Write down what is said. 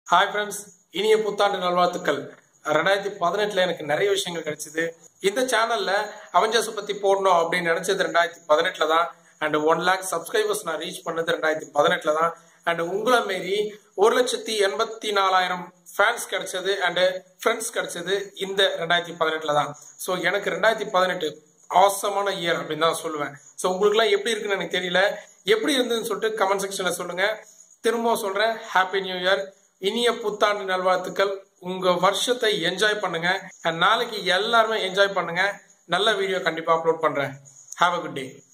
hi friends இனிய புத்தாண்டு நல்வாழ்த்துக்கள் ரெண்டாயிரத்தி பதினெட்டுல எனக்கு நிறைய விஷயங்கள் கிடைச்சது இந்த சேனல்ல அவெஞ்சர்ஸ் பத்தி போடணும் அப்படின்னு நினைச்சது ரெண்டாயிரத்தி பதினெட்டுல தான் அண்ட் ஒன் லேக் சப்ஸ்கிரைபர்ஸ் நான் ரீச் பண்ணது ரெண்டாயிரத்தி பதினெட்டுல தான் அண்ட் உங்களை மாரி ஒரு லட்சத்தி எண்பத்தி நாலாயிரம் ஃபேன்ஸ் கிடைச்சது அண்ட் ஃப்ரெண்ட்ஸ் கிடைச்சது இந்த ரெண்டாயிரத்தி பதினெட்டுல தான் ஸோ எனக்கு ரெண்டாயிரத்தி பதினெட்டு ஆசமான இயர் அப்படின்னு தான் சொல்லுவேன் ஸோ உங்களுக்குலாம் எப்படி இருக்குன்னு எனக்கு தெரியல எப்படி இருந்ததுன்னு சொல்லிட்டு கமெண்ட் செக்ஷன்ல சொல்லுங்க திரும்பவும் சொல்றேன் ஹாப்பி நியூ இயர் இனிய புத்தாண்டு நல்வாழ்த்துக்கள் உங்க வருஷத்தை என்ஜாய் பண்ணுங்க and நாளைக்கு எல்லாருமே என்ஜாய் பண்ணுங்க நல்ல வீடியோ கண்டிப்பா அப்லோட் பண்றேன் ஹாவ் அ குட் டே